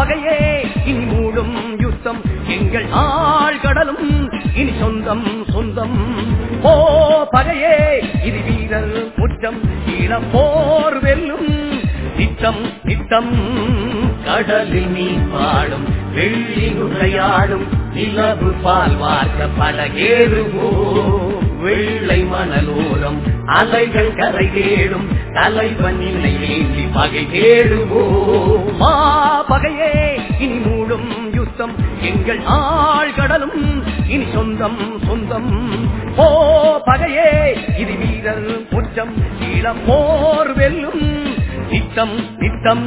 பகையே இனி மூடும் யுத்தம் எங்கள் ஆள் கடலும் இனி சொந்தம் சொந்தம் ஓ பகையே இது வீரர் முற்றம் ஈழம் போர் வெல்லும் நித்தம் நித்தம் கடலில் நீ பாடும் வெள்ளி நுழையாடும் நிலவு பால் வார்க்க படகேறுவோ வெள்ளை மணலோரம் அலைகள் கரை தேடும் தலைவன் இல்லை வேண்டி பகை தேடுவோ மா பகையே இனி மூடும் யுத்தம் எங்கள் ஆள் கடலும் இனி சொந்தம் சொந்தம் ஓ பகையே இது வீரர் முற்றம் ஈழம் போர் வெல்லும் நித்தம் நித்தம்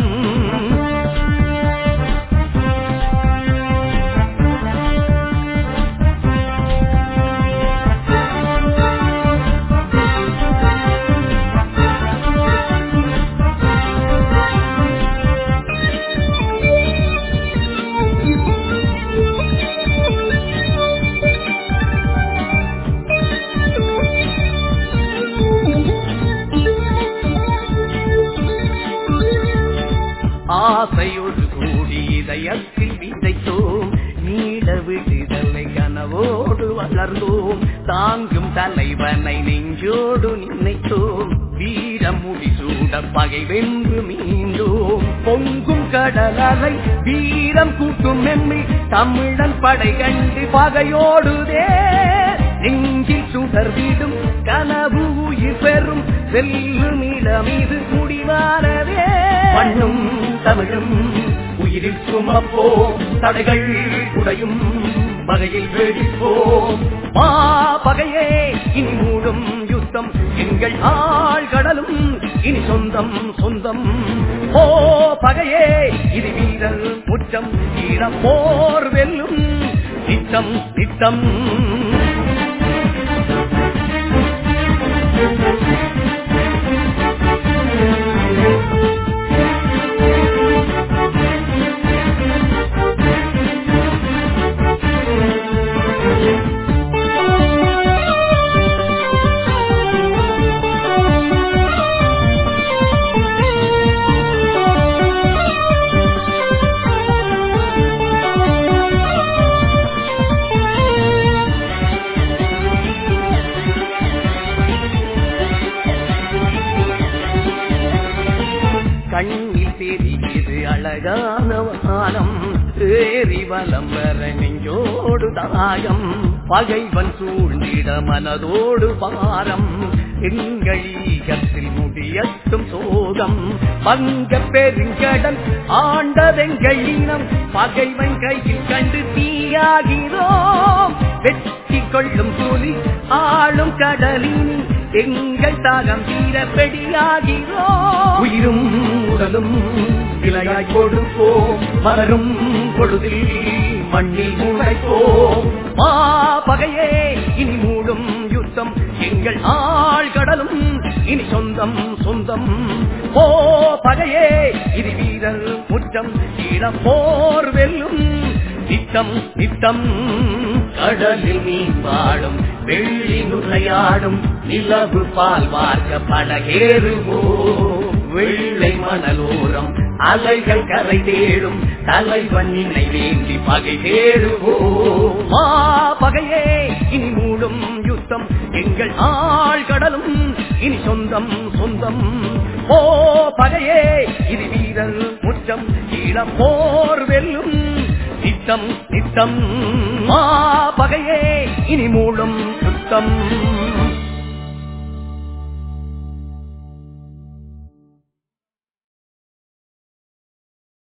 ஆசையோடு கூடி இதயத்தில் விதைத்தோம் நீட விடுதலை கனவோடு வளர்ந்தோம் தாங்கும் தலைவனை நெஞ்சோடு நினைத்தோம் வீரம் முடிசூட பகை வென்று மீண்டோம் பொங்கும் கடலலை வீரம் கூட்டும் எம்மி தமிழன் படை கண்டு பகையோடுதே நெஞ்சில் சுடர்விடும் கனவு உயிர் பெறும் வெல்லும் இளமீது முடிவானதே மண்ணும் தமிழும் உயிரில் சுமப்போம் தடைகள் உடையும் பகையில் வெடிப்போம் மா பகையே இனி மூடும் யுத்தம் எங்கள் ஆள் கடலும் இனி சொந்தம் சொந்தம் ஓ பகையே இது வீரர் முற்றம் ஈரம் போர் வெல்லும் நித்தம் நித்தம் கண்ணில் தெரியுது அழகான வானம் ஏறி வலம் வர நெஞ்சோடு தாயம் பகைவன் சூழ்ந்திட மனதோடு பாரம் எங்கள் ஈகத்தில் முடியட்டும் சோகம் பங்க பெருங்கடல் ஆண்டதெங்கள் இனம் பகைவன் கையில் கண்டு தீயாகிறோம் வெற்றி கொள்ளும் புலி ஆளும் கடலின் எங்கள் தாகம் தீர பெடியாகிறோம் உயிரும் உடலும் விலையாய் கொடுப்போம் மலரும் பொழுதில் மண்ணில் முளைப்போம் மா பகையே இனி மூடும் யுத்தம் எங்கள் ஆள் கடலும் இனி சொந்தம் சொந்தம் ஓ பகையே இது வீரர் முற்றம் ஈழம் போர் வெல்லும் நித்தம் நித்தம் கடலில் நீ பாடும் வெள்ளி நுழையாடும் நிலவு பால் வார்க்க படகேறுவோ வெள்ளை மணலோரம் அலைகள் கரை தேடும் தலைவன் நின்னை வேண்டி பகை தேடுவோ மா பகையே இனி மூடும் யுத்தம் எங்கள் ஆள் கடலும் இனி சொந்தம் சொந்தம் ஓ பகையே இது வீரர் முற்றம் ஈழம் போர் வெல்லும் நித்தம் நித்தம் மா பகையே இனி மூடும் சுத்தம்